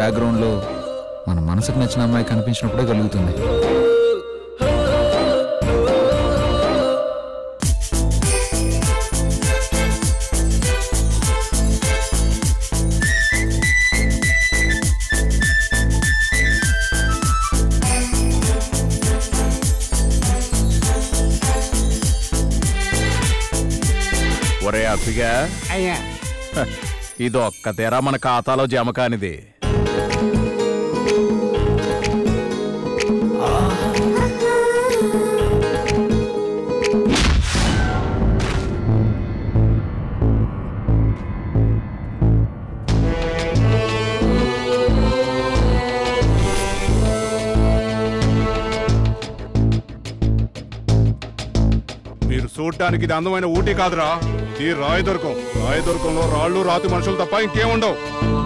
బ్యాక్గ్రౌండ్లో మన మనసుకు నచ్చిన అమ్మాయి కనిపించినప్పుడే కలుగుతుంది ఒరే అప్పిగా అయ్యా హ, ఇది ఒక్కతేరా మన ఖాతాలో జమ కానిది మీరు చూడటానికి ఇది అందమైన ఊటీ కాదురా ఇది రాయదుర్గం రాయదుర్గంలో రాళ్ళు రాతి మనుషులు తప్ప ఇంకేముండవు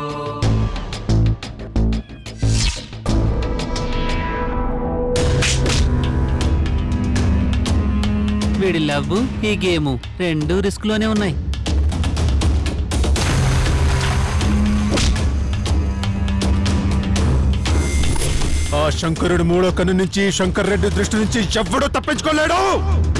వీడి లవ్ ఈ గేము రెండు రిస్క్ లోనే ఉన్నాయి ఆ శంకరుడి మూడో కన్ను నుంచి శంకర్ రెడ్డి దృష్టి నుంచి ఎవ్వడూ తప్పించుకోలేడు